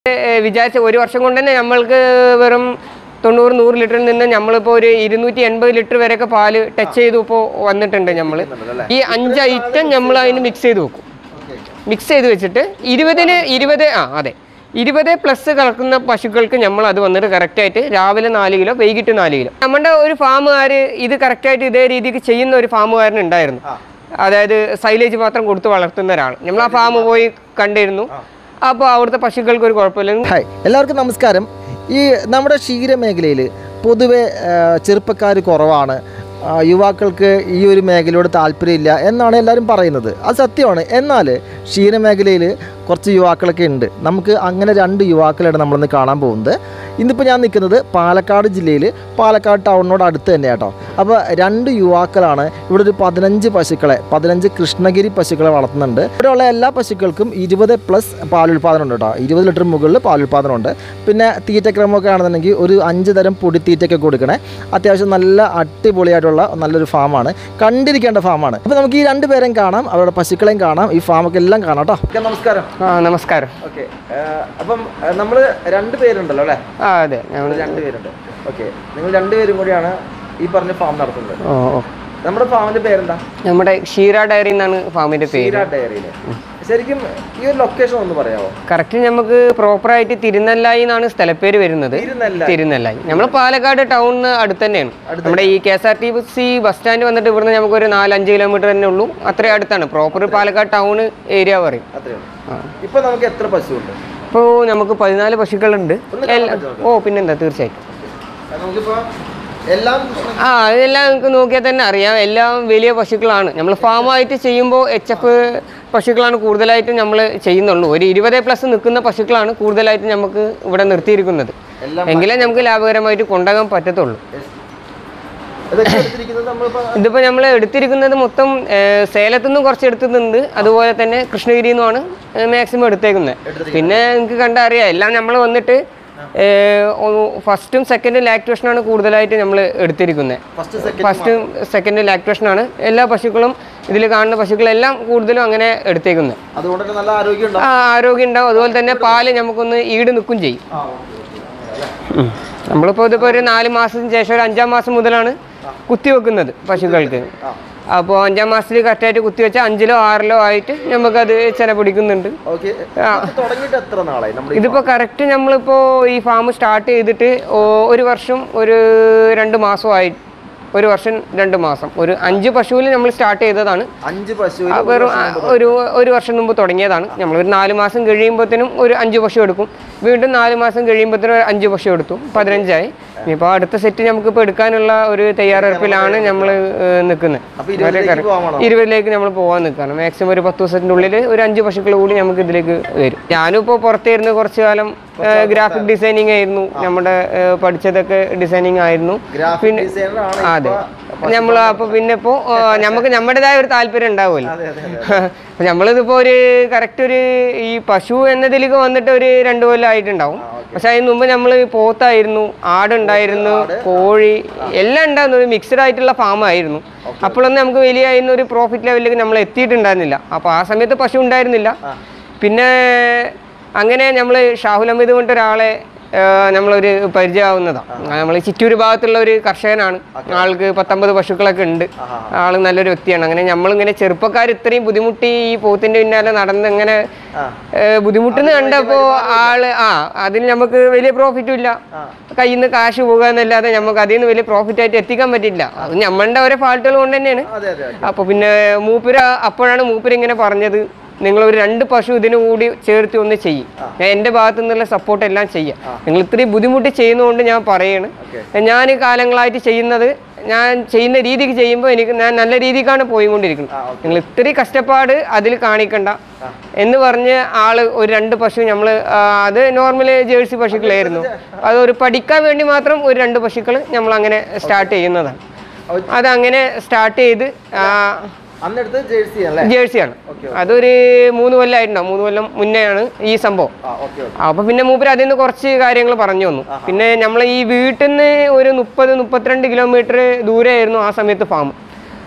ഏഹ്, വിചാരിച്ച ഒരു വർഷം കൊണ്ട് തന്നെ നമ്മൾക്ക് വെറും തൊണ്ണൂറ് നൂറ് ലിറ്ററിൽ നിന്ന് നമ്മളിപ്പോൾ ഒരു ഇരുന്നൂറ്റി എൺപത് ലിറ്റർ വരെയൊക്കെ പാല് ടച്ച് ചെയ്തു ഇപ്പോൾ വന്നിട്ടുണ്ട് നമ്മൾ ഈ അഞ്ച് ഐറ്റം നമ്മൾ അതിന് മിക്സ് ചെയ്ത് വെക്കും മിക്സ് ചെയ്ത് വെച്ചിട്ട് ഇരുപതിന് ഇരുപത് ആ അതെ ഇരുപത് പ്ലസ് കലക്കുന്ന പശുക്കൾക്ക് നമ്മൾ അത് വന്നിട്ട് കറക്റ്റായിട്ട് രാവിലെ നാല് കിലോ വൈകിട്ട് നാല് കിലോ നമ്മുടെ ഒരു ഫാമുകാർ ഇത് കറക്റ്റായിട്ട് ഇതേ രീതിക്ക് ചെയ്യുന്ന ഒരു ഫാമുകാരൻ ഉണ്ടായിരുന്നു അതായത് സൈലേജ് മാത്രം കൊടുത്ത് വളർത്തുന്ന ഒരാൾ നമ്മൾ ആ ഫാം പോയി കണ്ടിരുന്നു അപ്പോൾ അവിടുത്തെ പശുക്കൾക്ക് ഒരു കുഴപ്പമില്ല ഹായ് എല്ലാവർക്കും നമസ്കാരം ഈ നമ്മുടെ ക്ഷീരമേഖലയിൽ പൊതുവെ ചെറുപ്പക്കാർ കുറവാണ് ആ, യുവാക്കൾക്ക് ഈ ഒരു മേഖലയോട് താല്പര്യമില്ല എന്നാണ് എല്ലാവരും പറയുന്നത് അത് സത്യമാണ് എന്നാൽ ക്ഷീരമേഖലയിൽ കുറച്ച് യുവാക്കളൊക്കെ ഉണ്ട് നമുക്ക് അങ്ങനെ രണ്ട് യുവാക്കളാണ് നമ്മളിന്ന് കാണാൻ പോകുന്നത് ഇന്നിപ്പോൾ ഞാൻ നിൽക്കുന്നത് പാലക്കാട് ജില്ലയിൽ പാലക്കാട് ടൗണിനോട് അടുത്ത് തന്നെ കേട്ടോ അപ്പോൾ രണ്ട് യുവാക്കളാണ് ഇവിടെ ഒരു പതിനഞ്ച് പശുക്കളെ പതിനഞ്ച് കൃഷ്ണഗിരി പശുക്കളെ വളർത്തുന്നുണ്ട് ഇവിടെയുള്ള എല്ലാ പശുക്കൾക്കും ഇരുപത് പ്ലസ് പാലുൽപാദനം ഉണ്ട് കേട്ടോ ഇരുപത് ലിറ്റർ മുകളിൽ പാലുൽപാദനം ഉണ്ട് പിന്നെ തീറ്റക്രമമൊക്കെ ആണെന്നുണ്ടെങ്കിൽ ഒരു അഞ്ച് തരം പൊടിത്തീറ്റയൊക്കെ കൊടുക്കണേ അത്യാവശ്യം നല്ല അടിപൊളിയായിട്ടുള്ള നല്ലൊരു ഫാമാണ് കണ്ടിരിക്കേണ്ട ഫാമാണ് അപ്പോൾ നമുക്ക് ഈ രണ്ട് പേരെയും കാണാം അവരുടെ പശുക്കളെയും കാണാം ഈ ഫാമൊക്കെ എല്ലാം കാണാം കേട്ടോ നമസ്കാരം ആ നമസ്കാരം ഓക്കെ അപ്പം നമ്മൾ രണ്ട് പേരുണ്ടല്ലോ അല്ലേ ആ അതെ ഞങ്ങൾ രണ്ട് പേരുണ്ട് ഓക്കെ നിങ്ങൾ രണ്ടുപേരും കൂടിയാണ് ഈ പറഞ്ഞ ഫാം നടത്തുന്നത് ഓ ഓ നമ്മുടെ ഫാമിന്റെ പേരെന്താ നമ്മുടെ ക്ഷീര ഡയറി എന്നാണ് ഫാമിൻ്റെ പേര് ക്ഷീര ഡയറിയില് ശരിക്കും ഈ ഒരു ലൊക്കേഷൻ ഒന്ന് പറയാമോ കറക്റ്റ് നമുക്ക് പ്രോപ്പറായിട്ട് തിരുനെല്ലായി എന്നാണ് സ്ഥലപ്പേര് വരുന്നത് തിരുനെല്ല തിരുനെല്ലായി നമ്മൾ പാലക്കാട് ടൗണിന് അടുത്ത് തന്നെയാണ് നമ്മുടെ ഈ K S R T C bus stand വന്നിട്ട് ഇവിടുന്ന് നമുക്ക് ഒരു നാലഞ്ച് കിലോമീറ്റർ തന്നെ ഉള്ളൂ അത്രയും അടുത്താണ് പ്രോപ്പർ പാലക്കാട് ടൗൺ ഏരിയ പറയും അത്രേ ഉള്ളൂ ഇപ്പൊ നമുക്ക് എത്ര പശു ഉണ്ട് ഇപ്പോൾ നമുക്ക് പതിനാല് പശുക്കളുണ്ട് ഒന്ന് കാണാൻ എല്ലാ- പറ്റുമോ? ഓ പിന്നെന്താ തീർച്ചയായിട്ടും നമുക്കിപ്പോ എല്ലാം ആ ഇതെല്ലാം നിങ്ങൾക്ക് നോക്കിയാൽ തന്നെ അറിയാം എല്ലാം വലിയ പശുക്കളാണ് നമ്മൾ ഫാമായിട്ട് ചെയ്യുമ്പോൾ എച്ച് എഫ് പശുക്കളാണ് കൂടുതലായിട്ടും നമ്മൾ ചെയ്യുന്നുള്ളൂ ഒരു ഇരുപത് പ്ലസ് നിൽക്കുന്ന പശുക്കളാണ് കൂടുതലായിട്ട് നമുക്ക് ഇവിടെ നിർത്തിയിരിക്കുന്നത് എല്ലാം എങ്കിലേ നമുക്ക് ലാഭകരമായിട്ട് കൊണ്ടുപോകാൻ പറ്റത്തുള്ളൂ ഇതൊക്കെ എടുത്തിരിക്കുന്നത് നമ്മളിപ്പോ ഇതിപ്പോൾ നമ്മൾ എടുത്തിരിക്കുന്നത് മൊത്തം ഏഹ്, സേലത്തുനിന്നും കുറച്ച് എടുത്തിട്ടുണ്ട് അതുപോലെ തന്നെ കൃഷ്ണഗിരിയിൽ നിന്നുമാണ് മാക്സിമം എടുത്തേക്കുന്നത് പിന്നെ നിങ്ങൾക്ക് കണ്ടാൽ അറിയാം എല്ലാം നമ്മൾ വന്നിട്ട് ഫസ്റ്റും സെക്കൻഡും ലാക്ടേഷനാണ് കൂടുതലായിട്ട് നമ്മൾ എടുത്തിരിക്കുന്നത് ഫസ്റ്റ് സെക്കൻഡ് ഫസ്റ്റും സെക്കൻഡും ലാക്ടേഷനാണ് എല്ലാ പശുക്കളും ഇതിൽ കാണുന്ന പശുക്കളെല്ലാം കൂടുതലും അങ്ങനെ എടുത്തേക്കുന്നത് അതുകൊണ്ട് തന്നെ നല്ല ആരോഗ്യം ഉണ്ടാവും ആ ആരോഗ്യം ഉണ്ടാവും അതുപോലെ തന്നെ പാല് നമുക്കൊന്ന് ഈട് നിൽക്കും ചെയ്യും ആ, നമ്മളിപ്പോൾ ഇതിപ്പോൾ ഒരു നാല് മാസത്തിന് ശേഷം ഒരു അഞ്ചാം മാസം മുതലാണ് കുത്തിവെക്കുന്നത് പശുക്കൾക്ക് ആ. അപ്പോൾ അഞ്ചാം മാസത്തിൽ കറക്റ്റായിട്ട് കുത്തിവെച്ചാൽ അഞ്ചിലോ ആറിലോ ആയിട്ട് നമുക്കത് ചെന പിടിക്കുന്നുണ്ട് ഓക്കെ ആ. ഇത് തുടങ്ങിയിട്ട് എത്ര നാളായി നമ്മുടെ ഈ ഇതിപ്പോൾ കറക്റ്റ് നമ്മളിപ്പോൾ ഈ ഫാം സ്റ്റാർട്ട് ചെയ്തിട്ട് ഓ- ഒരു വർഷം ഒരു രണ്ട് മാസമായി ഒരു വർഷം രണ്ട് മാസം ഒരു അഞ്ച് പശുവിൽ നമ്മൾ സ്റ്റാർട്ട് ചെയ്തതാണ് അഞ്ച് പശു ആ, വെറും ആ, ഒരു ഒരു വർഷം മുമ്പ് തുടങ്ങിയതാണ് നമ്മൾ ഒരു നാല് മാസം കഴിയുമ്പോഴത്തേനും ഒരു അഞ്ച് പശു എടുക്കും വീണ്ടും നാല് മാസം കഴിയുമ്പോഴത്തേനും ഒരു അഞ്ച് പശു എടുത്തു പതിനഞ്ചായി ഇനിയിപ്പോൾ അടുത്ത സെറ്റ് നമുക്കിപ്പോൾ എടുക്കാനുള്ള ഒരു തയ്യാറെടുപ്പിലാണ് നമ്മൾ നിൽക്കുന്നത് അപ്പൊ ഇരുപതിലേക്ക് പോകാമാണോ ഇരുപതിലേക്ക് നമ്മൾ പോകാൻ നിൽക്കുകയാണ് മാക്സിമം ഒരു പത്ത് ദിവസത്തിൻ്റെ ഉള്ളിൽ ഒരു അഞ്ച് പശുക്കൾ കൂടി നമുക്ക് ഇതിലേക്ക് വരും ഞാനും ഇപ്പോൾ പുറത്തിരുന്ന് കുറച്ച് കാലം ഗ്രാഫിക് ഡിസൈനിങ് ആയിരുന്നു നമ്മുടെ ഏ, പഠിച്ചതൊക്കെ ഡിസൈനിങ് ആയിരുന്നു ഗ്രാഫിക് ഡിസൈനർ ആണ് അതെ നമ്മൾ അപ്പോൾ പിന്നെ ഇപ്പോൾ നമുക്ക് നമ്മുടേതായ ഒരു താല്പര്യം ഉണ്ടാവുമല്ലോ അതെ അതെ അതെ അപ്പൊ നമ്മളിതിപ്പോ ഒരു കറക്റ്റ് ഒരു ഈ പശു എന്നതിലേക്ക് വന്നിട്ട് ഒരു രണ്ടു കൊല്ലം ആയിട്ടുണ്ടാവും പക്ഷെ അതിന് മുമ്പ് നമ്മൾ പോത്തായിരുന്നു ആടുണ്ടായിരുന്നു കോഴി എല്ലാം ഉണ്ടായിരുന്നു ഒരു മിക്സഡ് ആയിട്ടുള്ള ഫാം ആയിരുന്നു അപ്പോഴൊന്നും നമുക്ക് വലിയ അതിന് ഒരു പ്രോഫിറ്റ് ലെവലിലേക്ക് നമ്മൾ എത്തിയിട്ടുണ്ടായിരുന്നില്ല അപ്പോൾ ആ സമയത്ത് പശു ഉണ്ടായിരുന്നില്ല പിന്നെ അങ്ങനെ നമ്മൾ ഷാഹുൽ അഹമ്മദ് കൊണ്ട് ഒരാളെ ഏഹ് നമ്മളൊരു പരിചയമാവുന്നതാണ് നമ്മൾ ചിറ്റൂർ ഭാഗത്തുള്ള ഒരു കർഷകനാണ് ആൾക്ക് പത്തൊമ്പത് പശുക്കളൊക്കെ ഉണ്ട് ആള് നല്ലൊരു വ്യക്തിയാണ് അങ്ങനെ നമ്മളിങ്ങനെ ചെറുപ്പക്കാർ ഇത്രയും ബുദ്ധിമുട്ടി ഈ പോത്തിന്റെ പിന്നാലെ നടന്ന് ഇങ്ങനെ ആ. ഏഹ് ബുദ്ധിമുട്ടുന്ന കണ്ടപ്പോ ആള് ആ അതിന് നമുക്ക് വലിയ പ്രോഫിറ്റും ഇല്ല കയ്യിൽ നിന്ന് കാശ് പോകുക എന്നല്ലാതെ നമുക്ക് അതിൽ നിന്ന് വലിയ പ്രോഫിറ്റ് ആയിട്ട് എത്തിക്കാൻ പറ്റില്ല അത് നമ്മളുടെ ഓരോ ഫാൾട്ടുകൾ കൊണ്ട് തന്നെയാണ് അതെ അതെ അപ്പൊ പിന്നെ മൂപ്പര് അപ്പോഴാണ് മൂപ്പര് ഇങ്ങനെ പറഞ്ഞത് നിങ്ങൾ ഒരു രണ്ട് പശു ഇതിനു കൂടി ചേർത്ത് ഒന്ന് ചെയ്യും ഞാൻ എൻ്റെ ഭാഗത്തു നിന്നുള്ള സപ്പോർട്ട് എല്ലാം ചെയ്യാം നിങ്ങൾ ഇത്രയും ബുദ്ധിമുട്ടി ചെയ്യുന്നതുകൊണ്ട് ഞാൻ പറയാണ് ഞാൻ ഈ കാലങ്ങളായിട്ട് ചെയ്യുന്നത് ഞാൻ ചെയ്യുന്ന രീതിക്ക് ചെയ്യുമ്പോൾ എനിക്ക് ഞാൻ നല്ല രീതിക്കാണ് പോയിക്കൊണ്ടിരിക്കുന്നത് നിങ്ങൾ ഇത്രയും കഷ്ടപ്പാട് അതിൽ കാണിക്കണ്ട എന്ന് പറഞ്ഞ് ആള് ഒരു രണ്ട് പശു നമ്മൾ അത് നോർമൽ ജേഴ്സി പശുക്കളായിരുന്നു അത് ഒരു പഠിക്കാൻ വേണ്ടി മാത്രം ഒരു രണ്ട് പശുക്കൾ നമ്മൾ അങ്ങനെ സ്റ്റാർട്ട് ചെയ്യുന്നതാണ് അതങ്ങനെ സ്റ്റാർട്ട് ചെയ്ത് ആ, അന്നെടുത്ത് ജേഴ്സി അല്ലേ ജേഴ്സിയാണ് അതൊരു മൂന്ന് കൊല്ലമായിട്ടുണ്ടാവും മൂന്ന് കൊല്ലം മുന്നെയാണ് ഈ സംഭവം ആ ഓക്കെ ഓക്കെ അപ്പൊ പിന്നെ മൂപ്പര് അതിൽ നിന്ന് കുറച്ച് കാര്യങ്ങൾ പറഞ്ഞു തന്നു പിന്നെ നമ്മൾ ഈ വീട്ടിൽ നിന്ന് ഒരു മുപ്പത് മുപ്പത്തിരണ്ട് കിലോമീറ്റർ ദൂരെയായിരുന്നു ആ സമയത്ത് ഫാം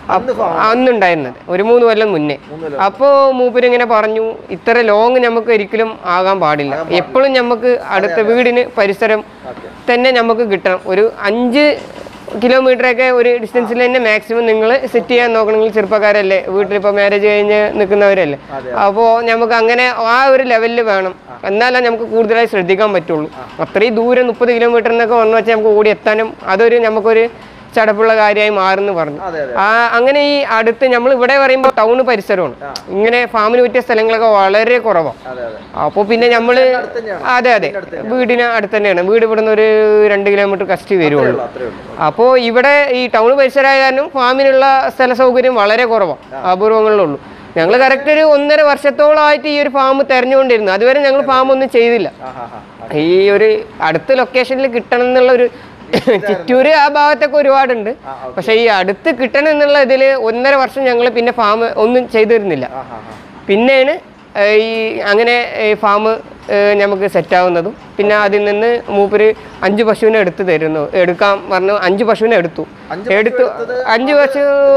അന്ന് ഫാം അന്നുണ്ടായിരുന്നത് ഒരു മൂന്ന് കൊല്ലം മുന്നേ മൂന്ന് അപ്പോൾ മൂപ്പര് ഇങ്ങനെ പറഞ്ഞു ഇത്ര ലോങ് നമുക്ക് ഒരിക്കലും ആകാൻ പാടില്ല എപ്പോഴും നമുക്ക് അടുത്ത വീടിന് പരിസരം ഓക്കെ തന്നെ നമുക്ക് കിട്ടണം ഒരു അഞ്ച് കിലോമീറ്റർ ഒക്കെ ഒരു ഡിസ്റ്റൻസിൽ തന്നെ മാക്സിമം നിങ്ങൾ സെറ്റ് ചെയ്യാൻ നോക്കണമെങ്കിൽ ചെറുപ്പക്കാരല്ലേ വീട്ടിലിപ്പോൾ മാരേജ് കഴിഞ്ഞ് നിൽക്കുന്നവരല്ലേ അതെ. അപ്പോൾ നമുക്ക് അങ്ങനെ ആ ഒരു ലെവലിൽ വേണം എന്നാലേ നമുക്ക് കൂടുതലായി ശ്രദ്ധിക്കാൻ പറ്റുള്ളൂ അത്രയും ദൂരം മുപ്പത് കിലോമീറ്റർ എന്നൊക്കെ വന്നു വെച്ചാൽ നമുക്ക് ഓടി എത്താനും അതൊരു നമുക്കൊരു ചടപ്പുള്ള കാര്യമായി മാറുന്നു പറഞ്ഞു അതെ അതെ ആ അങ്ങനെ ഈ അടുത്ത് നമ്മൾ ഇവിടെ പറയുമ്പോൾ ടൗൺ പരിസരമാണ് ഇങ്ങനെ ഫാമിന് പറ്റിയ സ്ഥലങ്ങളൊക്കെ വളരെ കുറവാണ് അതെ അതെ അപ്പോൾ പിന്നെ നമ്മൾ അടുത്ത് തന്നെയാണ് അതെ അതെ വീടിന് അടുത്ത് തന്നെയാണ് വീട് ഇവിടുന്ന് ഒരു രണ്ട് കിലോമീറ്റർ കഷ്ടി വരുള്ളൂ അത്രേ ഉള്ളൂ അപ്പോൾ ഇവിടെ ഈ ടൗൺ പരിസരമായ കാരണം ഫാമിനുള്ള സ്ഥല സൗകര്യം വളരെ കുറവാണ് അപൂർവങ്ങളിലുള്ളൂ ഞങ്ങൾ കറക്റ്റ് ഒരു ഒന്നര വർഷത്തോളമായിട്ട് ഈ ഒരു ഫാം തെരഞ്ഞുകൊണ്ടിരുന്നു അതുവരെ ഞങ്ങൾ ഫാം ഒന്നും ചെയ്തില്ല ആ ഹാ ഹാ ഈ ഒരു അടുത്ത ലൊക്കേഷനിൽ കിട്ടണം എന്നുള്ള ഒരു ചിറ്റൂര് ആ ഭാഗത്തൊക്കെ ഒരുപാടുണ്ട് ആ, ഓക്കേ. പക്ഷേ ഈ അടുത്ത് കിട്ടണം എന്നുള്ള ഇതിൽ ഒന്നര വർഷം ഞങ്ങൾ പിന്നെ ഫാം ഒന്നും ചെയ്തു തരുന്നില്ല ആ ഹാ ഹാ പിന്നെയാണ് ഏഹ്, ഈ അങ്ങനെ ഈ ഫാം നമുക്ക് സെറ്റാവുന്നതും പിന്നെ അതിൽ നിന്ന് മൂപ്പര് അഞ്ച് പശുവിനെ എടുത്ത് തരുന്നു എടുക്കാൻ പറഞ്ഞു അഞ്ച് പശുവിനെ എടുത്തു അഞ്ച് പശു എടുത്തു എടുത്തത് അഞ്ച് പശു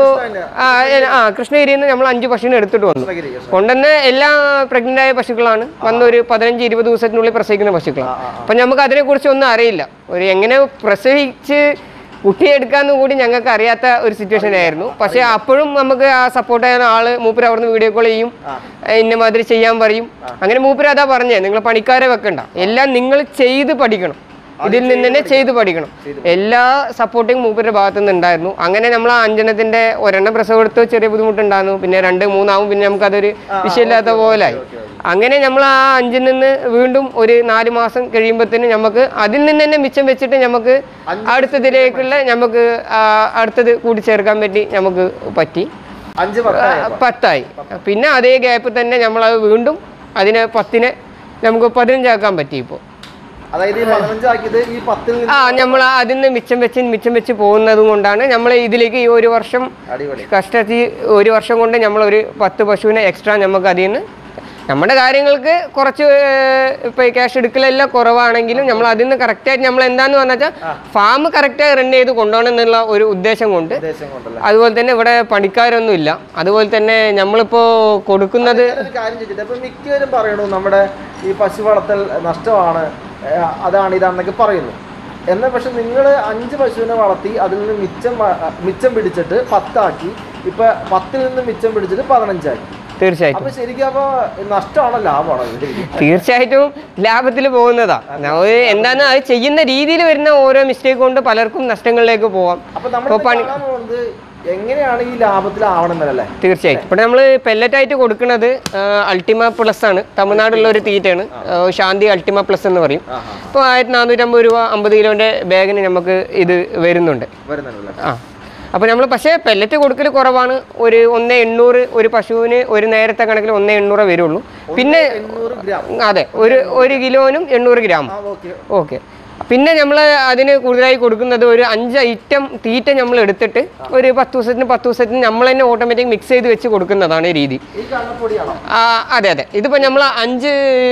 ആ ഏ- ആ കൃഷ്ണഗിരിയിൽ നിന്ന് നമ്മൾ അഞ്ച് പശുവിനെ എടുത്തിട്ട് വന്നു കൃഷ്ണഗിരി കൃഷ്ണ കൊണ്ടുവന്ന് എല്ലാ പ്രഗ്നന്റ് ആയ പശുക്കളാണ് വന്ന് ഒരു പതിനഞ്ച് ഇരുപത് ദിവസത്തിനുള്ളിൽ പ്രസവിക്കുന്ന പശുക്കളാണ് ആ, ആ, ആ. അപ്പം നമുക്ക് അതിനെക്കുറിച്ച് ഒന്നും അറിയില്ല ഒരു എങ്ങനെ പ്രസവിച്ച് കുട്ടിയെ എടുക്കാന്ന് കൂടി ഞങ്ങൾക്ക് അറിയാത്ത ഒരു സിറ്റുവേഷൻ ആയിരുന്നു പക്ഷേ അപ്പോഴും നമുക്ക് ആ സപ്പോർട്ട് ചെയ്യുന്ന ആള് മൂപ്പര് അവിടുന്ന് വീഡിയോ കോൾ ചെയ്യും ആ. ഇന്ന മാതിരി ചെയ്യാൻ പറയും അങ്ങനെ മൂപ്പര് അതാ പറഞ്ഞേ നിങ്ങൾ പണിക്കാരെ വെക്കണ്ട എല്ലാം നിങ്ങൾ ചെയ്ത് പഠിക്കണം ഇതിൽ നിന്ന് തന്നെ ചെയ്ത് പഠിക്കണം എല്ലാ സപ്പോർട്ടിങ് മൂപ്പരുടെ ഭാഗത്തു നിന്ന് ഉണ്ടായിരുന്നു അങ്ങനെ നമ്മൾ ആ അഞ്ചെണ്ണത്തിന്റെ ഒരെണ്ണം പ്രസവം എടുത്ത് ചെറിയ ബുദ്ധിമുട്ടുണ്ടായിരുന്നു പിന്നെ രണ്ട് മൂന്നാവും പിന്നെ നമുക്ക് അതൊരു വിഷയമില്ലാത്ത പോലായി അങ്ങനെ നമ്മൾ ആ അഞ്ചിൽ നിന്ന് വീണ്ടും ഒരു നാല് മാസം കഴിയുമ്പോഴത്തേനും നമുക്ക് അതിൽ നിന്ന് തന്നെ മിച്ചം വെച്ചിട്ട് നമുക്ക് അടുത്തതിലേക്കുള്ള നമുക്ക് ആ, അടുത്തത് കൂട്ടിച്ചേർക്കാൻ പറ്റി നമുക്ക് പറ്റി അഞ്ച് പത്തായ പത്തായി പിന്നെ അതേ ഗ്യാപ്പിൽ തന്നെ നമ്മളത് വീണ്ടും അതിനെ പത്തിനെ നമുക്ക് പതിനഞ്ചാക്കാൻ പറ്റി ഇപ്പോൾ അതായത് ഈ പതിനഞ്ചാക്കിയത് ഈ പത്തിൽ നിന്ന് ആ നമ്മൾ അതിൽ നിന്ന് മിച്ചം വെച്ച് മിച്ചം വെച്ച് പോകുന്നത് കൊണ്ടാണ് നമ്മൾ ഇതിലേക്ക് ഈ ഒരു വർഷം അടിപൊളി കഷ്ടത്തിൽ ഒരു വർഷം കൊണ്ട് നമ്മൾ ഒരു പത്ത് പശുവിനെ എക്സ്ട്രാ നമുക്ക് അതിൽ നിന്ന് നമ്മുടെ കാര്യങ്ങൾക്ക് കുറച്ച് ഇപ്പൊ ഈ ക്യാഷ് എടുക്കലെല്ലാം കുറവാണെങ്കിലും നമ്മൾ അതിൽ നിന്ന് കറക്റ്റായിട്ട് നമ്മൾ എന്താന്ന് പറഞ്ഞാൽ ഫാം കറക്റ്റായി റൺ ചെയ്ത് കൊണ്ടുപോകണം എന്നുള്ള ഒരു ഉദ്ദേശം കൊണ്ട് ഉദ്ദേശം കൊണ്ടല്ലേ അതുപോലെ തന്നെ ഇവിടെ പണിക്കാരൊന്നും ഇല്ല അതുപോലെ തന്നെ നമ്മളിപ്പോ കൊടുക്കുന്നത് ഒരു കാര്യം ചോദിച്ചിട്ട് അപ്പൊ മിക്കവരും പറയണു നമ്മുടെ ഈ പശു വളർത്തൽ നഷ്ടമാണ് ഏഹ് അതാണ് ഇതാണെന്നൊക്കെ പറയുന്നു എന്നാൽ പക്ഷെ നിങ്ങൾ അഞ്ച് പശുവിനെ വളർത്തി അതിൽ നിന്ന് മിച്ചം വ- മിച്ചം പിടിച്ചിട്ട് പത്താക്കി ഇപ്പൊ പത്തിൽ നിന്ന് മിച്ചം പിടിച്ചിട്ട് പതിനഞ്ചാക്കി തീർച്ചയായിട്ടും അപ്പൊ ശരിക്കും അപ്പൊ നഷ്ടമാണോ ലാഭമാണോ ഇത് ശരിക്കും? തീർച്ചയായിട്ടും ലാഭത്തിൽ പോകുന്നതാ നമ്മൾ എന്താണ് അത് ചെയ്യുന്ന രീതിയിൽ വരുന്ന ഓരോ മിസ്റ്റേക്ക് കൊണ്ട് പലർക്കും നഷ്ടങ്ങളിലേക്ക് പോവാം അപ്പൊ നമ്മൾ കാണാൻ പോകുന്നത് എങ്ങനെയാണ് ഈ ലാഭത്തിലാവണമെന്നല്ലേ തീർച്ചയായിട്ടും ഇപ്പോൾ നമ്മൾ പെല്ലറ്റായിട്ട് കൊടുക്കുന്നത് അൾട്ടിമ പ്ലസ് ആണ് തമിഴ്നാടുള്ള ഒരു തീറ്റയാണ് ആ, ശാന്തി അൾട്ടിമ പ്ലസ് എന്ന് പറയും ആഹാ. ഇപ്പോൾ ആയിരത്തി നാനൂറ്റമ്പത് രൂപ അമ്പത് കിലോൻ്റെ ബാഗിന് നമുക്ക് ഇത് വരുന്നുണ്ട് വരുന്നുണ്ടല്ലേ ആ അപ്പോൾ നമ്മൾ പക്ഷേ പെല്ലറ്റ് കൊടുക്കൽ കുറവാണ് ഒരു ഒന്ന് എണ്ണൂറ് ഒരു പശുവിന് ഒരു നേരത്തെ കണക്കിൽ ഒന്ന് എണ്ണൂറ് വരുള്ളൂ പിന്നെ എണ്ണൂറ് ഗ്രാം അതെ ഒരു ഒരു കിലോനും എണ്ണൂറ് ഗ്രാം ആ ഓക്കെ ഓക്കെ പിന്നെ നമ്മൾ അതിന് കൂടുതലായി കൊടുക്കുന്നത് ഒരു അഞ്ച് ഐറ്റം തീറ്റ നമ്മൾ എടുത്തിട്ട് ഒരു പത്ത് ദിവസത്തിന് പത്ത് ദിവസത്തിന് നമ്മൾ തന്നെ ഓട്ടോമാറ്റിക് മിക്സ് ചെയ്ത് വെച്ച് കൊടുക്കുന്നതാണ് ഈ രീതി ഈ കണ്ണപ്പൊടിയാണോ ആ, അതെ അതെ ഇതിപ്പോൾ നമ്മൾ അഞ്ച്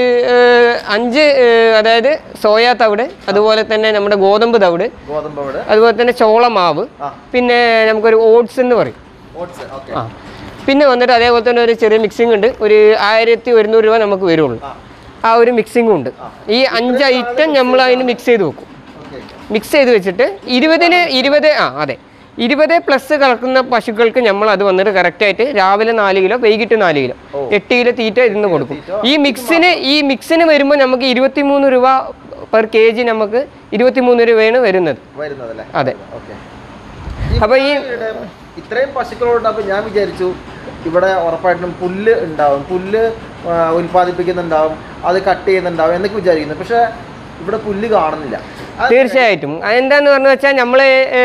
ഏഹ്, അഞ്ച് ഏഹ്, അതായത് സോയാ തവിട് അതുപോലെ തന്നെ നമ്മുടെ ഗോതമ്പ് തവിട് ഗോതമ്പ് അവിടെ അതുപോലെ തന്നെ ചോളമാവ് ആ. പിന്നെ നമുക്കൊരു ഓട്സ് എന്ന് പറയും ഓട്സ് ഓക്കെ ആ പിന്നെ വന്നിട്ട് അതേപോലെ തന്നെ ഒരു ചെറിയ മിക്സിംഗ് ഉണ്ട് ഒരു ആയിരത്തി ഒരുന്നൂറ് രൂപ നമുക്ക് വരുള്ളൂ ആ. ആ ഒരു മിക്സിംഗും ഉണ്ട് ഈ അഞ്ച് ഐറ്റം നമ്മൾ അതിന് മിക്സ് ചെയ്ത് വെക്കും ഓക്കെ മിക്സ് ചെയ്ത് വെച്ചിട്ട് ഇരുപതിന് ഇരുപത് ആ അതെ ഇരുപത് പ്ലസ് കലക്കുന്ന പശുക്കൾക്ക് നമ്മൾ അത് വന്നിട്ട് കറക്റ്റായിട്ട് രാവിലെ നാല് കിലോ വൈകിട്ട് നാല് കിലോ എട്ട് കിലോ തീറ്റ ഇരുന്ന് കൊടുക്കും ഈ മിക്സിന് ഈ മിക്സിന് വരുമ്പോൾ നമുക്ക് ഇരുപത്തിമൂന്ന് രൂപ പെർ കെ ജി നമുക്ക് ഇരുപത്തിമൂന്ന് രൂപയാണ് വരുന്നത് വരുന്നതല്ലേ അതെ ഓക്കെ അപ്പോൾ ഈ ഇത്രയും പശുക്കളുണ്ടപ്പോൾ ഞാൻ വിചാരിച്ചു ഇവിടെ ഉറപ്പായിട്ടും പുല്ല് ഉണ്ടാവും പുല്ല് ആ, ഉൽപ്പാദിപ്പിക്കുന്നുണ്ടാവും അത് കട്ട് ചെയ്യുന്നുണ്ടാവും എന്നൊക്കെ വിചാരിക്കുന്നു പക്ഷെ ഇവിടെ പുല്ല് കാണുന്നില്ല അത് തീർച്ചയായിട്ടും അതെന്താന്ന് പറഞ്ഞു വെച്ചാൽ നമ്മൾ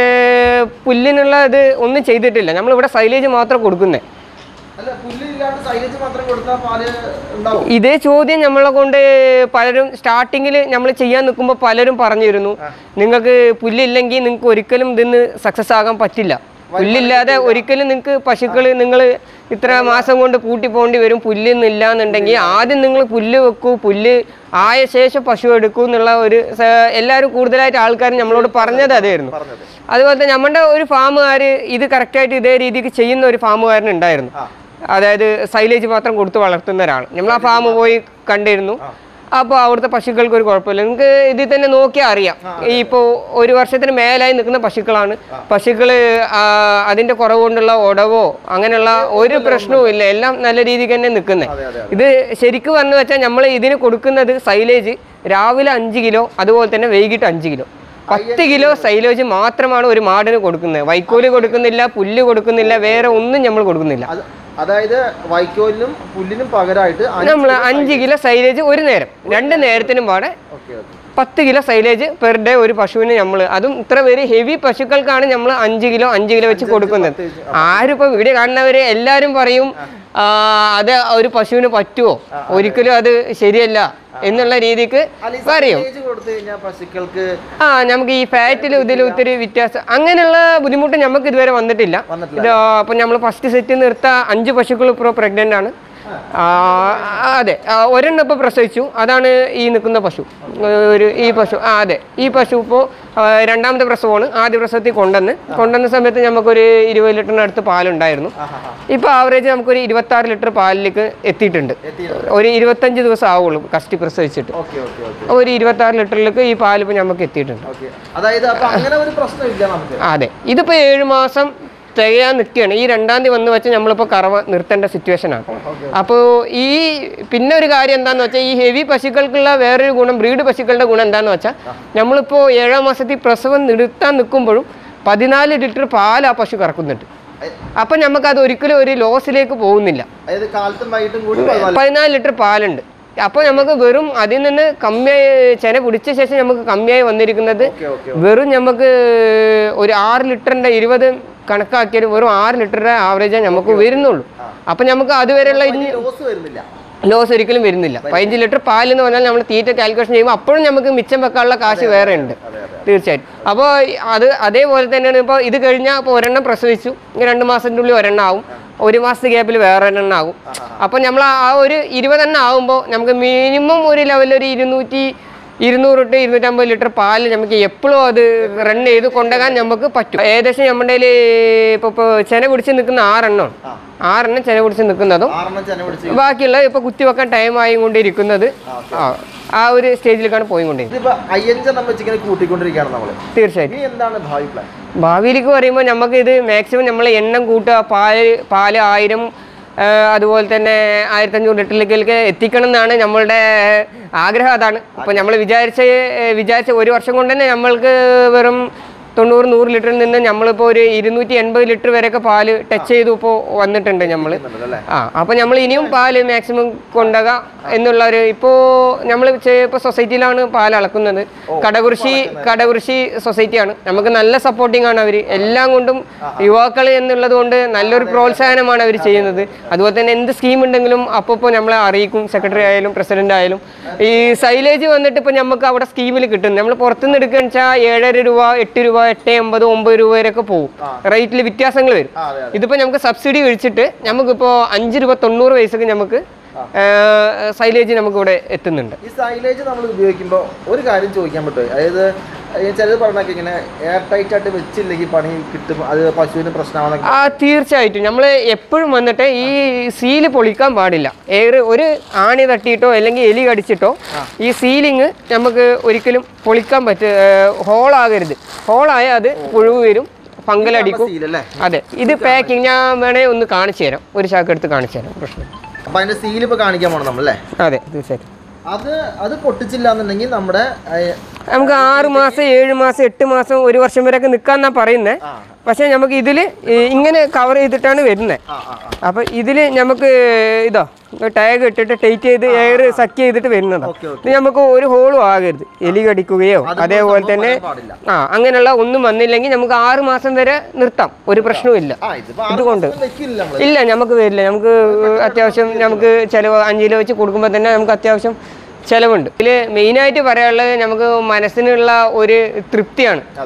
പുല്ലിനുള്ള ഇത് ഒന്നും ചെയ്തിട്ടില്ല നമ്മളിവിടെ സൈലേജ് മാത്രം കൊടുക്കുന്നത് അല്ല പുല്ല് ഇല്ലാണ്ട് സൈലേജ് മാത്രം കൊടുത്താൽ പാല് ഉണ്ടാവും ഇതേ ചോദ്യം നമ്മളെ കൊണ്ട് പലരും സ്റ്റാർട്ടിങ്ങിൽ നമ്മൾ ചെയ്യാൻ നിൽക്കുമ്പോൾ പലരും പറഞ്ഞിരുന്നു നിങ്ങൾക്ക് പുല്ലില്ലെങ്കിൽ നിങ്ങൾക്ക് ഒരിക്കലും ഇതിന്ന് സക്സസ് ആകാൻ പറ്റില്ല പുല്ലില്ലാതെ ഒരിക്കലും നിങ്ങൾക്ക് പശുക്കൾ നിങ്ങൾ ഇത്ര മാസം കൊണ്ട് കൂട്ടി പോകേണ്ടി വരും പുല്ലൊന്നുമില്ല എന്നുണ്ടെങ്കിൽ ആദ്യം നിങ്ങൾ പുല്ല് വെക്കൂ പുല്ല് ആയ ശേഷം പശു എടുക്കൂ എന്നുള്ള ഒരു സ- എല്ലാവരും കൂടുതലായിട്ട് ആൾക്കാർ നമ്മളോട് പറഞ്ഞത് അതായിരുന്നു പറഞ്ഞത് അതുപോലെ തന്നെ നമ്മുടെ ഒരു ഫാമുകാർ ഇത് കറക്റ്റായിട്ട് ഇതേ രീതിക്ക് ചെയ്യുന്ന ഒരു ഫാമുകാരനുണ്ടായിരുന്നു ആ. അതായത് സൈലേജ് മാത്രം കൊടുത്ത് വളർത്തുന്ന ഒരാൾ നമ്മൾ ആ ഫാം പോയി കണ്ടിരുന്നു അപ്പോൾ അവിടുത്തെ പശുക്കൾക്ക് ഒരു കുഴപ്പമില്ല നിങ്ങൾക്ക് ഇതിൽ തന്നെ നോക്കിയാൽ അറിയാം ഈ ഇപ്പോൾ ഒരു വർഷത്തിന് മേലായി നിൽക്കുന്ന പശുക്കളാണ് പശുക്കൾ അതിൻ്റെ കുറവ് കൊണ്ടുള്ള ഉടവോ അങ്ങനെയുള്ള ഒരു പ്രശ്നവും ഇല്ല എല്ലാം നല്ല രീതിക്ക് തന്നെ നിൽക്കുന്നത് അതെ അതെ ഇത് ശരിക്കും പറഞ്ഞു വെച്ചാൽ നമ്മൾ ഇതിന് കൊടുക്കുന്നത് സൈലേജ് രാവിലെ അഞ്ച് കിലോ അതുപോലെ തന്നെ വൈകിട്ട് അഞ്ച് കിലോ പത്ത് കിലോ സൈലേജ് മാത്രമാണ് ഒരു മാടിന് കൊടുക്കുന്നത് വൈക്കോല് കൊടുക്കുന്നില്ല പുല്ല് കൊടുക്കുന്നില്ല വേറെ ഒന്നും നമ്മൾ കൊടുക്കുന്നില്ല അത് അതായത് വൈക്കോലിനും പുല്ലിനും പകരമായിട്ട് നമ്മൾ അഞ്ച് കിലോ സൈലേജ് ഒരു നേരം രണ്ട് നേരത്തിനും പാടെ ഓക്കെ ഓക്കെ പത്ത് കിലോ സൈലേജ് പെർ ഡേ ഒരു പശുവിന് നമ്മൾ അതും ഇത്ര പേര് ഹെവി പശുക്കൾക്കാണ് നമ്മൾ അഞ്ച് കിലോ അഞ്ച് കിലോ വെച്ച് കൊടുക്കുന്നത് ആരും ഇപ്പോൾ വീഡിയോ കാണുന്നവര് എല്ലാവരും പറയും ആ, അത് ഒരു പശുവിന് പറ്റുമോ ഒരിക്കലും അത് ശരിയല്ല എന്നുള്ള രീതിക്ക് പറയും സൈലേജ് കൊടുത്തു കഴിഞ്ഞാൽ പശുക്കൾക്ക് ആ നമുക്ക് ഈ ഫാറ്റിലും ഇതിലും ഒത്തിരി വ്യത്യാസം അങ്ങനെയുള്ള ബുദ്ധിമുട്ട് നമുക്ക് ഇതുവരെ വന്നിട്ടില്ല വന്നിട്ടില്ല. ഇത് അപ്പം നമ്മൾ ഫസ്റ്റ് സെറ്റ് നിർത്ത അഞ്ച് പശുക്കൾ ഇപ്പോൾ പ്രഗ്നൻ്റ് ആണ് ആ, അതെ ആ, ഒരെണ്ണം ഇപ്പോൾ പ്രസവിച്ചു അതാണ് ഈ നിൽക്കുന്ന പശു ഒരു ഈ പശു ആ അതെ ഈ പശു ഇപ്പോൾ രണ്ടാമത്തെ പ്രസവമാണ് ആദ്യ പ്രസവത്തിൽ കൊണ്ടുവന്ന് കൊണ്ടുവന്ന സമയത്ത് നമുക്കൊരു ഇരുപത് ലിറ്ററിന് അടുത്ത് പാലുണ്ടായിരുന്നു ഇപ്പോൾ ആവറേജ് നമുക്കൊരു ഇരുപത്താറ് ലിറ്റർ പാലിലേക്ക് എത്തിയിട്ടുണ്ട് ഒരു ഇരുപത്തഞ്ച് ദിവസം ആവുള്ളൂ കഷ്ടി പ്രസവിച്ചിട്ട് ഓക്കെ ഓക്കെ ഓക്കെ ഒരു ഇരുപത്താറ് ലിറ്ററിലേക്ക് ഈ പാൽ ഇപ്പോൾ നമുക്ക് എത്തിയിട്ടുണ്ട് ഓക്കെ അതായത് അപ്പൊ അങ്ങനെ ഒരു പ്രശ്നമില്ല നമുക്ക് അതെ ഇതിപ്പോൾ ഏഴ് മാസം തികയാൻ നിൽക്കുകയാണ് ഈ രണ്ടാം തീയതി വന്ന് വെച്ചാൽ നമ്മളിപ്പോൾ കറവ നിർത്തേണ്ട സിറ്റുവേഷനാണ് അപ്പോൾ ഈ പിന്നെ ഒരു കാര്യം എന്താണെന്ന് വെച്ചാൽ ഈ ഹെവി പശുക്കൾക്കുള്ള വേറൊരു ഗുണം ബ്രീഡ് പശുക്കളുടെ ഗുണം എന്താണെന്ന് വെച്ചാൽ നമ്മളിപ്പോൾ ഏഴാം മാസത്തിൽ പ്രസവം നിർത്താൻ നിൽക്കുമ്പോഴും പതിനാല് ലിറ്റർ പാൽ ആ പശു കറക്കുന്നുണ്ട് അപ്പം നമുക്കത് ഒരിക്കലും ഒരു ലോസിലേക്ക് പോകുന്നില്ല അതായത് കാലത്തും വൈകിട്ടും കൂടി പതിനാല് പതിനാല് ലിറ്റർ പാലുണ്ട് അപ്പോൾ നമുക്ക് വെറും അതിൽ നിന്ന് കമ്മിയായി ചെന പിടിച്ച ശേഷം നമുക്ക് കമ്മിയായി വന്നിരിക്കുന്നത് ഓക്കെ ഓക്കെ വെറും നമുക്ക് ഒരു ആറ് ലിറ്ററിന്റെ ഇരുപത് കണക്കാക്കിയാൽ വെറും ആറ് ലിറ്ററിന്റെ ആവറേജേ നമുക്ക് വരുന്നുള്ളൂ അപ്പം നമുക്ക് അതുവരെയുള്ള ഇനി ലോസ് വരുന്നില്ല ലോസ് ഒരിക്കലും വരുന്നില്ല പതിനഞ്ച് ലിറ്റർ പാൽ എന്ന് പറഞ്ഞാൽ നമ്മൾ തീറ്റ കാൽക്കുലേഷൻ ചെയ്യുമ്പോൾ അപ്പോഴും നമുക്ക് മിച്ചം വെക്കാനുള്ള കാശ് വേറെ ഉണ്ട് തീർച്ചയായിട്ടും അപ്പോൾ അത് അതേപോലെ തന്നെയാണ് ഇപ്പോൾ ഇത് കഴിഞ്ഞാൽ ഇപ്പോൾ ഒരെണ്ണം പ്രസവിച്ചു ഇനി രണ്ട് മാസത്തിൻ്റെ ഉള്ളിൽ ഒരെണ്ണം ആവും ഒരു മാസത്തെ ഗ്യാപ്പിൽ വേറെ ഒരെണ്ണം ആവും അപ്പോൾ നമ്മൾ ആ ഒരു ഇരുപതെണ്ണം ആവുമ്പോൾ നമുക്ക് മിനിമം ഒരു ലെവലിൽ ഒരു ഇരുന്നൂറ്റി ഇരുന്നൂറ് തൊട്ട് ഇരുന്നൂറ്റമ്പത് ലിറ്റർ പാല് നമുക്ക് എപ്പോഴും അത് റൺ ചെയ്ത് കൊണ്ടുപോകാൻ നമുക്ക് പറ്റും ഏകദേശം നമ്മുടെ ഇപ്പോൾ ഇപ്പോൾ ചെന പിടിച്ച് നിൽക്കുന്ന ആറെണ്ണം ആറെണ്ണം ചെന പിടിച്ച് നിൽക്കുന്നതും ആറെണ്ണം ചെന പിടിച്ച് ബാക്കിയുള്ള ഇപ്പൊ കുത്തിവെക്കാൻ ടൈം ആയിക്കൊണ്ടിരിക്കുന്നത് ആ ആ ഒരു സ്റ്റേജിലേക്കാണ് പോയിക്കൊണ്ടിരിക്കുന്നത് ഇതിപ്പോ അയ്യഞ്ചെണ്ണം വെച്ച് ഇങ്ങനെ കൂട്ടിക്കൊണ്ടിരിക്കുകയാണ് നമ്മള് തീർച്ചയായിട്ടും ഇനി എന്താണ് ഭാവി പ്ലാൻ ഭാവിയിലേക്ക് പറയുമ്പോൾ നമുക്ക് ഇത് മാക്സിമം നമ്മൾ എണ്ണം കൂട്ടുക പാല് പാല് ആയിരം ആ, അതുപോലെ തന്നെ ആയിരത്തഞ്ഞൂറ് ലിറ്ററിലേക്ക് എത്തിക്കണം എന്നാണ് നമ്മളുടെ ആഗ്രഹം അതാണ് അപ്പോൾ നമ്മൾ വിചാരിച്ച വിചാരിച്ച ഒരു വർഷം കൊണ്ട് തന്നെ നമ്മൾക്ക് വെറും തൊണ്ണൂറ് നൂറ് ലിറ്ററിൽ നിന്ന് നമ്മളിപ്പോൾ ഒരു ഇരുന്നൂറ്റി എൺപത് ലിറ്റർ വരെയൊക്കെ പാല് ടച്ച് ചെയ്തു ഇപ്പോൾ വന്നിട്ടുണ്ട് നമ്മൾ അല്ലേ ആ അപ്പോൾ നമ്മൾ ഇനിയും പാല് മാക്സിമം കൊണ്ടുപോകാം എന്നുള്ള ഒരു ഇപ്പോൾ നമ്മൾ ഇപ്പോൾ സൊസൈറ്റിയിലാണ് പാൽ അളക്കുന്നത് കടകുറിശി കടകുറിശി സൊസൈറ്റിയാണ് നമുക്ക് നല്ല സപ്പോർട്ടിംഗ് ആണ് അവർ എല്ലാം കൊണ്ടും യുവാക്കൾ എന്നുള്ളത് കൊണ്ട് നല്ലൊരു പ്രോത്സാഹനമാണ് അവർ ചെയ്യുന്നത് അതുപോലെ തന്നെ എന്ത് സ്കീം ഉണ്ടെങ്കിലും അപ്പോൾ നമ്മളെ അറിയിക്കും സെക്രട്ടറി ആയാലും പ്രസിഡന്റ് ആയാലും ഈ സൈലേജ് വന്നിട്ട് ഇപ്പോൾ നമുക്ക് അവിടെ സ്കീമിൽ കിട്ടും നമ്മൾ പുറത്തുനിന്ന് എടുക്കുകയെന്ന് വെച്ചാൽ ഏഴര രൂപ എട്ട് രൂപ എട്ട് എൺപത് ഒമ്പത് രൂപ വരെയൊക്കെ പോകും റേറ്റിൽ വ്യത്യാസങ്ങൾ വരും ആ, അതെ ഇതിപ്പോൾ നമുക്ക് സബ്സിഡി കഴിച്ചിട്ട് നമുക്കിപ്പോൾ അഞ്ച് രൂപ തൊണ്ണൂറ് പൈസക്ക് നമുക്ക് സൈലേജ് നമുക്ക് ഇവിടെ എത്തുന്നുണ്ട് ഈ സൈലേജ് നമ്മൾ ഉപയോഗിക്കുമ്പോൾ ഒരു കാര്യം ചോദിക്കാൻ പറ്റുമോ അതായത് ചിലത് പറഞ്ഞൊക്കെ ഇങ്ങനെ എയർ ടൈറ്റ് ആയിട്ട് വെച്ചില്ലെങ്കിൽ പണി കിട്ടും അത് പശുവിന് പ്രശ്നമാണെന്നൊക്കെ ആ തീർച്ചയായിട്ടും നമ്മൾ എപ്പോഴും വന്നിട്ട് ഈ സീല് പൊളിക്കാൻ പാടില്ല എയർ ഒരു ആണി തട്ടിയിട്ടോ അല്ലെങ്കിൽ എലി കടിച്ചിട്ടോ ഈ സീലിങ് നമുക്ക് ഒരിക്കലും പൊളിക്കാൻ പറ്റ ഹോളാകരുത് ഹോളായാൽ അത് പുഴുവ് വരും ഫംഗലടിക്കും സീലല്ലേ അതെ ഇത് പാക്കിങ് ഞാൻ വേണേ ഒന്ന് കാണിച്ചു തരാം ഒരു ചാക്ക് എടുത്ത് കാണിച്ചു തരാം പ്രശ്നം അപ്പൊ അതിന്റെ സീൽ ഇപ്പൊ കാണിക്കാൻ പോണം നമ്മളല്ലേ അതെ തീർച്ചയായിട്ടും അത് അത് പൊട്ടിച്ചില്ല എന്നുണ്ടെങ്കിൽ നമ്മുടെ ഏഹ്, നമുക്ക് ആറ് മാസം ഏഴ് മാസം എട്ട് മാസം ഒരു വർഷം വരെയൊക്കെ നിൽക്കാന്നാ പറയുന്നത് ആ പക്ഷേ നമുക്ക് ഇതിൽ ഇങ്ങനെ കവർ ചെയ്തിട്ടാണ് വരുന്നത് ആ ആ ആ. അപ്പോൾ ഇതിൽ നമുക്ക് ഇതോ ടാഗ് ഇട്ടിട്ട് ടൈറ്റ് ചെയ്ത് എയർ സക്ക് ചെയ്തിട്ട് വരുന്നതാണ് ഓക്കെ ഓക്കെ ഇത് നമുക്ക് ഒരു ഹോളും ആകരുത് എലി കടിക്കുകയോ അതുപോലെ അതേപോലെ സംഭവം തന്നെ വരാൻ പാടില്ല ആ അങ്ങനെയുള്ള ഒന്നും വന്നില്ലെങ്കിൽ നമുക്ക് ആറ് മാസം വരെ നിർത്താം ഒരു പ്രശ്നവുമില്ല ആ ഇതിപ്പോ ആറ് ഇതുകൊണ്ട്. മാസം വെക്കില്ല നമ്മള് ഇല്ല നമുക്ക് വരില്ല നമുക്ക് അത്യാവശ്യം നമുക്ക് ചിലവ് അഞ്ച് കിലോ വെച്ച് കൊടുക്കുമ്പോൾ തന്നെ നമുക്ക് അത്യാവശ്യം ചിലവുണ്ട് ഇതിൽ മെയിനായിട്ട് പറയാനുള്ളത് നമുക്ക് മനസ്സിനുള്ള ഒരു തൃപ്തിയാണ് അതെ അതെ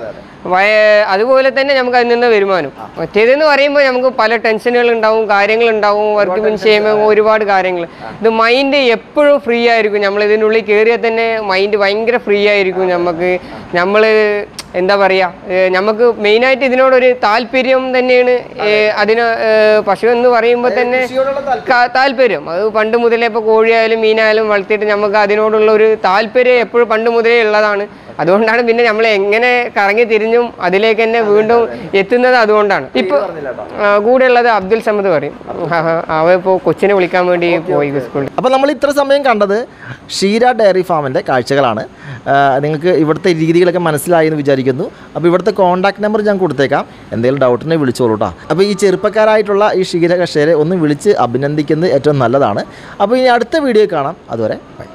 വയ- അതുപോലെ തന്നെ നമുക്ക് അതിൽ നിന്ന് വരുമാനം മറ്റേതെന്ന് പറയുമ്പോൾ നമുക്ക് പല ടെൻഷനുകൾ ഉണ്ടാവും കാര്യങ്ങൾ ഉണ്ടാവും വർക്ക് മീൻസ് ചെയ്യുമ്പോൾ ഒരുപാട് കാര്യങ്ങൾ ഇത് മൈൻഡ് എപ്പോഴും ഫ്രീ ആയിരിക്കും നമ്മൾ ഇതിനുള്ളിൽ കയറിയാൽ തന്നെ മൈൻഡ് ഭയങ്കര ഫ്രീ ആയിരിക്കും നമുക്ക് നമ്മൾ എന്താ പറയുക നമുക്ക് മെയിനായിട്ട് ഇതിനോടൊരു താല്പര്യം തന്നെയാണ് ഏ, അതിന് ഏ, പശു എന്ന് പറയുമ്പോൾ തന്നെ ക- താല്പര്യം അത് പണ്ട് മുതലേ ഇപ്പോൾ കോഴിയായാലും മീനായാലും വളർത്തിയിട്ട് നമുക്ക് അതിനോടുള്ള ഒരു താല്പര്യം എപ്പോഴും പണ്ട് മുതലേ ഉള്ളതാണ് അതുകൊണ്ടാണ് പിന്നെ നമ്മൾ എങ്ങനെ കറങ്ങി തിരിഞ്ഞും അതിലേക്ക് തന്നെ വീണ്ടും എത്തുന്നത് അതുകൊണ്ടാണ് ഇപ്പൊ ആ, കൂടെ ഉള്ളത് അബ്ദുൽ സമദ് പറയും അവ ഇപ്പോൾ കൊച്ചിനെ വിളിക്കാൻ വേണ്ടി പോയി സ്കൂളിൽ അപ്പോൾ നമ്മൾ ഇത്ര സമയം കണ്ടത് ഷീര ഡയറി ഫാമിൻ്റെ കാഴ്ചകളാണ് ആ, നിങ്ങൾക്ക് ഇവിടുത്തെ രീതികളൊക്കെ മനസ്സിലായി എന്ന് വിചാരിക്കുന്നു അപ്പോൾ ഇവിടുത്തെ കോൺടാക്ട് നമ്പർ ഞാൻ കൊടുത്തേക്കാം എന്തെങ്കിലും ഡൗട്ടിനെ വിളിച്ചോളൂ കേട്ടോ അപ്പോൾ ഈ ചെറുപ്പക്കാരായിട്ടുള്ള ഈ ക്ഷീര കർഷകരെ ഒന്ന് വിളിച്ച് അഭിനന്ദിക്കുന്നത് ഏറ്റവും നല്ലതാണ് അപ്പോൾ ഇനി അടുത്ത വീഡിയോ കാണാം അതുവരെ ബൈ